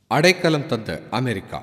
அடைக்கலம் தந்த அமெரிக்கா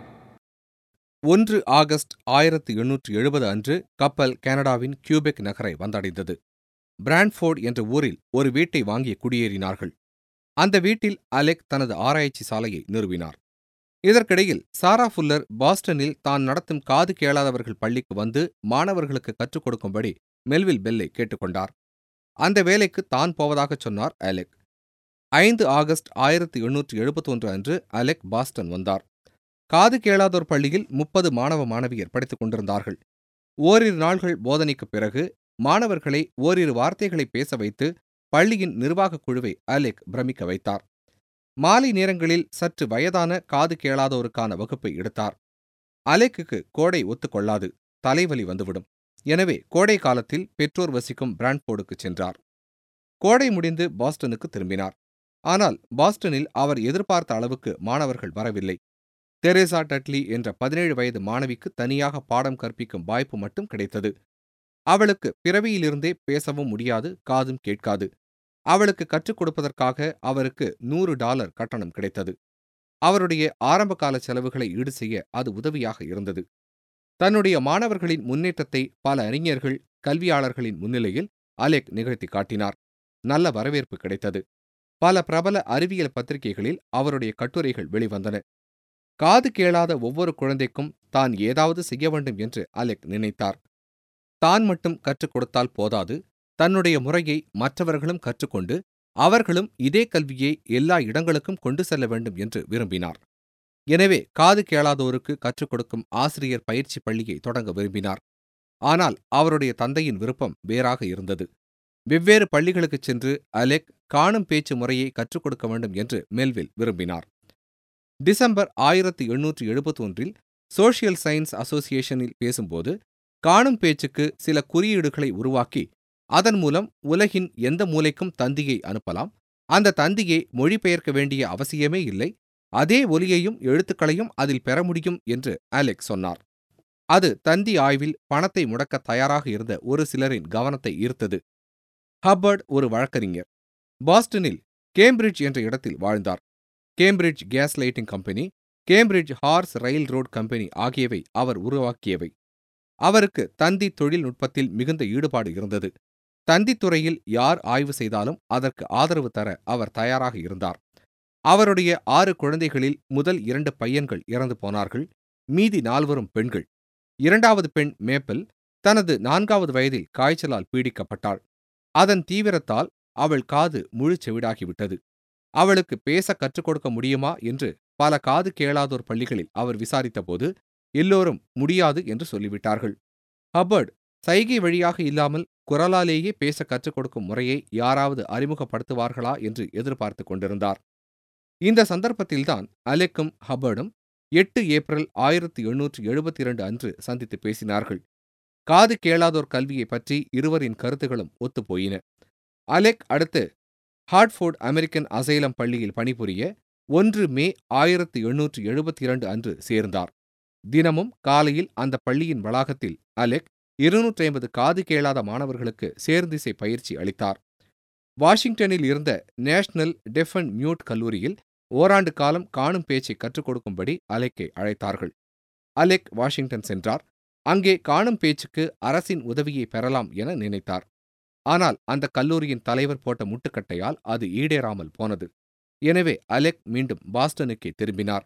ஒன்று ஆகஸ்ட் ஆயிரத்து எண்ணூற்று எழுபது அன்று கப்பல் கனடாவின் கியூபெக் நகரை வந்தடைந்தது பிராண்ட்ஃபோர்ட் என்ற ஊரில் ஒரு வீட்டை வாங்கி குடியேறினார்கள் அந்த வீட்டில் அலெக் தனது ஆராய்ச்சி சாலையை நிறுவினார் இதற்கிடையில் சாரா ஃபுல்லர் பாஸ்டனில் தான் நடத்தும் காது கேளாதவர்கள் பள்ளிக்கு வந்து மாணவர்களுக்கு கற்றுக் கொடுக்கும்படி மெல்வில் பெல்லை கேட்டுக்கொண்டார் அந்த வேலைக்கு தான் போவதாகச் சொன்னார் அலெக் ஐந்து ஆகஸ்ட் ஆயிரத்து எண்ணூற்று எழுபத்தொன்று அன்று அலெக் பாஸ்டன் வந்தார் காது கேளாதோர் பள்ளியில் முப்பது மாணவ மாணவியர் படித்துக் கொண்டிருந்தார்கள் ஓரிரு நாள்கள் போதனைக்குப் பிறகு மாணவர்களை ஓரிரு வார்த்தைகளை பேச வைத்து பள்ளியின் நிர்வாகக் குழுவை அலெக் பிரமிக்க வைத்தார் மாலை நேரங்களில் சற்று வயதான காது கேளாதோருக்கான வகுப்பை எடுத்தார் அலெக்குக்கு கோடை ஒத்துக்கொள்ளாது தலைவலி வந்துவிடும் எனவே கோடை காலத்தில் பெற்றோர் வசிக்கும் பிராண்ட்போர்டுக்கு சென்றார் கோடை முடிந்து பாஸ்டனுக்கு திரும்பினார் ஆனால் பாஸ்டனில் அவர் எதிர்பார்த்த அளவுக்கு மாணவர்கள் வரவில்லை தெரேசா டட்லி என்ற பதினேழு வயது மாணவிக்கு தனியாக பாடம் கற்பிக்கும் வாய்ப்பு மட்டும் கிடைத்தது அவளுக்கு பிறவியிலிருந்தே பேசவும் முடியாது காதும் கேட்காது அவளுக்கு கற்றுக் கொடுப்பதற்காக அவருக்கு நூறு டாலர் கட்டணம் கிடைத்தது அவருடைய ஆரம்பகால செலவுகளை ஈடு செய்ய அது உதவியாக இருந்தது தன்னுடைய மாணவர்களின் முன்னேற்றத்தை பல அறிஞர்கள் கல்வியாளர்களின் முன்னிலையில் அலெக் நிகழ்த்தி காட்டினார் நல்ல வரவேற்பு கிடைத்தது பல பிரபல அறிவியல் பத்திரிகைகளில் அவருடைய கட்டுரைகள் வெளிவந்தன காது கேளாத ஒவ்வொரு குழந்தைக்கும் தான் ஏதாவது செய்ய வேண்டும் என்று அலெக் நினைத்தார் தான் மட்டும் கற்றுக் கொடுத்தால் போதாது தன்னுடைய முறையை மற்றவர்களும் கற்றுக்கொண்டு அவர்களும் இதே கல்வியை எல்லா இடங்களுக்கும் கொண்டு செல்ல வேண்டும் என்று விரும்பினார் எனவே காது கேளாதோருக்கு கற்றுக் கொடுக்கும் ஆசிரியர் பயிற்சி பள்ளியை தொடங்க விரும்பினார் ஆனால் அவருடைய தந்தையின் விருப்பம் வேறாக இருந்தது வெவ்வேறு பள்ளிகளுக்குச் சென்று அலெக் காணும் பேச்சு முறையை கற்றுக் கொடுக்க வேண்டும் என்று மெல்வில் விரும்பினார் டிசம்பர் ஆயிரத்து எண்ணூற்று எழுபத்தி ஒன்றில் சோஷியல் சயின்ஸ் அசோசியேஷனில் பேசும்போது காணும் பேச்சுக்கு சில குறியீடுகளை உருவாக்கி அதன் மூலம் உலகின் எந்த மூலைக்கும் தந்தியை அனுப்பலாம் அந்த தந்தியை மொழிபெயர்க்க வேண்டிய அவசியமே இல்லை அதே ஒலியையும் எழுத்துக்களையும் அதில் பெற முடியும் என்று அலெக் சொன்னார் அது தந்தி ஆய்வில் பணத்தை முடக்க தயாராக இருந்த ஒரு சிலரின் கவனத்தை ஈர்த்தது ஹப்பர்ட் ஒரு வழக்கறிஞர் பாஸ்டனில் கேம்பிரிட்ஜ் என்ற இடத்தில் வாழ்ந்தார் Cambridge gas lighting company Cambridge horse rail road company ஆகியவை அவர் உருவாக்கியவை அவருக்கு தந்தி தொழில்நுட்பத்தில் மிகுந்த ஈடுபாடு இருந்தது தந்தித்துறையில் யார் ஆய்வு செய்தாலும் அதற்கு ஆதரவு தர அவர் தயாராக இருந்தார் அவருடைய ஆறு குழந்தைகளில் முதல் இரண்டு பையன்கள் இறந்து போனார்கள் மீதி நால்வரும் பெண்கள் இரண்டாவது பெண் மேப்பிள் தனது நான்காவது வயதில் காய்ச்சலால் பீடிக்கப்பட்டாள் அதன் தீவிரத்தால் அவள் காது முழு செவிடாகிவிட்டது அவளுக்கு பேச கற்றுக் கொடுக்க முடியுமா என்று பல காது கேளாதோர் பள்ளிகளில் அவர் விசாரித்தபோது எல்லோரும் முடியாது என்று சொல்லிவிட்டார்கள் ஹப்பர்ட் சைகை வழியாக இல்லாமல் குரலாலேயே பேச கற்றுக் கொடுக்கும் முறையை யாராவது அறிமுகப்படுத்துவார்களா என்று எதிர்பார்த்து கொண்டிருந்தார் இந்த சந்தர்ப்பத்தில்தான் அலெக்கும் ஹப்பர்டும் எட்டு ஏப்ரல் ஆயிரத்தி எண்ணூற்று எழுபத்தி இரண்டு அன்று சந்தித்து பேசினார்கள் காது கேளாதோர் கல்வியை பற்றி இருவரின் கருத்துகளும் ஒத்துப்போயின அலெக் அடுத்து ஹார்ட்ஃபோர்ட் அமெரிக்கன் அசைலம் பள்ளியில் பணிபுரிய ஒன்று மே ஆயிரத்தி எண்ணூற்று எழுபத்தி இரண்டு அன்று சேர்ந்தார் தினமும் காலையில் அந்த பள்ளியின் வளாகத்தில் அலெக் இருநூற்றி ஐம்பது காது கேளாத மாணவர்களுக்கு சேர்ந்திசை பயிற்சி அளித்தார் வாஷிங்டனில் இருந்த நேஷனல் டெஃப் அண்ட் மியூட் கல்லூரியில் ஓராண்டு காலம் காணும் பேச்சை கற்றுக் கொடுக்கும்படி அலெக்கை அழைத்தார்கள் அலெக் வாஷிங்டன் சென்றார் அங்கே காணும் பேச்சுக்கு அரசின் உதவியை பெறலாம் என நினைத்தார் ஆனால் அந்த கல்லூரியின் தலைவர் போட்ட முட்டுக்கட்டையால் அது ஈடேறாமல் போனது எனவே அலெக் மீண்டும் பாஸ்டனுக்கே திரும்பினார்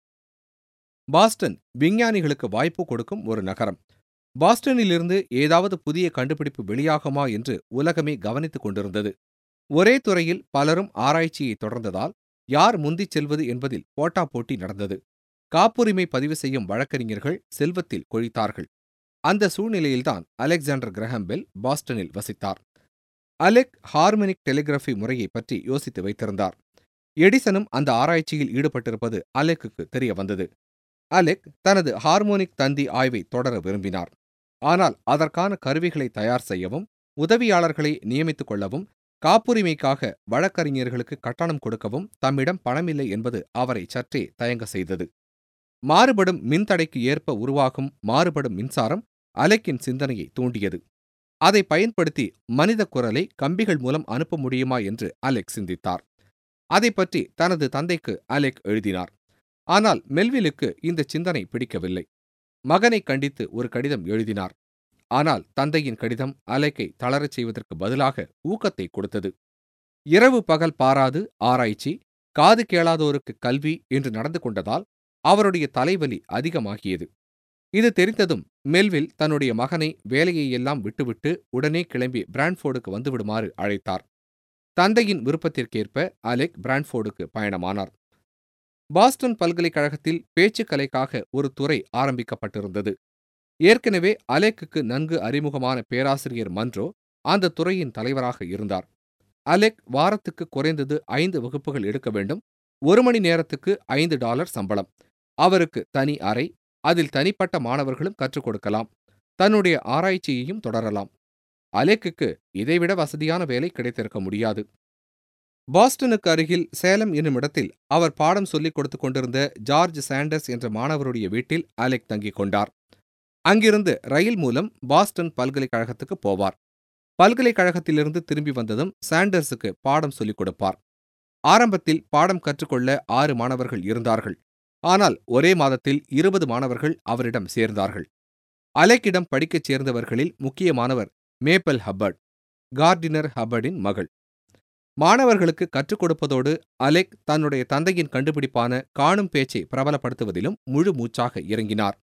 பாஸ்டன் விஞ்ஞானிகளுக்கு வாய்ப்பு கொடுக்கும் ஒரு நகரம் பாஸ்டனிலிருந்து ஏதாவது புதிய கண்டுபிடிப்பு வெளியாகுமா என்று உலகமே கவனித்துக் கொண்டிருந்தது ஒரே துறையில் பலரும் ஆராய்ச்சியை தொடர்ந்ததால் யார் முந்திச் செல்வது என்பதில் போட்டா போட்டி நடந்தது காப்புரிமை பதிவு செய்யும் வழக்கறிஞர்கள் செல்வத்தில் கொழித்தார்கள் அந்த சூழ்நிலையில்தான் அலெக்சாண்டர் கிரஹம்பெல் பாஸ்டனில் வசித்தார் அலெக் ஹார்மோனிக் டெலிகிராஃபி முறையை பற்றி யோசித்து வைத்திருந்தார் எடிசனும் அந்த ஆராய்ச்சியில் ஈடுபட்டிருப்பது அலெக்குக்கு தெரிய வந்தது அலெக் தனது ஹார்மோனிக் தந்தி ஆய்வை தொடர விரும்பினார் ஆனால் அதற்கான கருவிகளை தயார் செய்யவும் உதவியாளர்களை நியமித்துக் கொள்ளவும் காப்புரிமைக்காக வழக்கறிஞர்களுக்கு கட்டணம் கொடுக்கவும் தம்மிடம் பணமில்லை என்பது அவரை சற்றே தயங்க செய்தது மாறுபடும் மின்தடைக்கு ஏற்ப உருவாகும் மாறுபடும் மின்சாரம் அலெக்கின் சிந்தனையை தூண்டியது அதை பயன்படுத்தி மனித குரலை கம்பிகள் மூலம் அனுப்ப முடியுமா என்று அலெக் சிந்தித்தார் அதை பற்றி தனது தந்தைக்கு அலெக் எழுதினார் ஆனால் மெல்விலுக்கு இந்த சிந்தனை பிடிக்கவில்லை மகனை கண்டித்து ஒரு கடிதம் எழுதினார் ஆனால் தந்தையின் கடிதம் அலெக்கை தளரச் செய்வதற்கு பதிலாக ஊக்கத்தை கொடுத்தது இரவு பகல் பாராது ஆராய்ச்சி காது கேளாதோருக்கு கல்வி என்று நடந்து கொண்டதால் அவருடைய தலைவலி அதிகமாகியது இது தெரிந்ததும் மெல்வில் தன்னுடைய மகனை வேலையை எல்லாம் விட்டுவிட்டு உடனே கிளம்பி பிராண்ட்ஃபோர்டுக்கு வந்துவிடுமாறு அழைத்தார் தந்தையின் விருப்பத்திற்கேற்ப அலெக் பிராண்ட்ஃபோர்டுக்கு பயணமானார் பாஸ்டன் பல்கலைக்கழகத்தில் பேச்சுக்கலைக்காக ஒரு துறை ஆரம்பிக்கப்பட்டிருந்தது ஏற்கனவே அலெக்குக்கு நன்கு அறிமுகமான பேராசிரியர் மன்றோ அந்த துறையின் தலைவராக இருந்தார் அலெக் வாரத்துக்கு குறைந்தது ஐந்து வகுப்புகள் எடுக்க வேண்டும் ஒரு மணி நேரத்துக்கு ஐந்து டாலர் சம்பளம் அவருக்கு தனி அறை அதில் தனிப்பட்ட மாணவர்களும் கற்றுக் கொடுக்கலாம் தன்னுடைய ஆராய்ச்சியையும் தொடரலாம் அலெக்குக்கு இதைவிட வசதியான வேலை கிடைத்திருக்க முடியாது பாஸ்டனுக்கு அருகில் சேலம் என்னும் இடத்தில் அவர் பாடம் சொல்லிக் கொடுத்துக் கொண்டிருந்த ஜார்ஜ் சாண்டர்ஸ் என்ற மாணவருடைய வீட்டில் அலெக் தங்கிக் கொண்டார் அங்கிருந்து ரயில் மூலம் பாஸ்டன் பல்கலைக்கழகத்துக்கு போவார் பல்கலைக்கழகத்திலிருந்து திரும்பி வந்ததும் சாண்டர்ஸுக்கு பாடம் சொல்லிக் கொடுப்பார் ஆரம்பத்தில் பாடம் கற்றுக்கொள்ள ஆறு மாணவர்கள் இருந்தார்கள் ஆனால் ஒரே மாதத்தில் இருபது மாணவர்கள் அவரிடம் சேர்ந்தார்கள் அலெக்கிடம் படிக்கச் சேர்ந்தவர்களில் முக்கியமானவர் மேப்பல் ஹப்பர்ட் கார்டினர் ஹப்பர்டின் மகள் மாணவர்களுக்கு கற்றுக் கொடுப்பதோடு அலெக் தன்னுடைய தந்தையின் கண்டுபிடிப்பான காணும் பேச்சை பிரபலப்படுத்துவதிலும் முழு மூச்சாக இறங்கினார்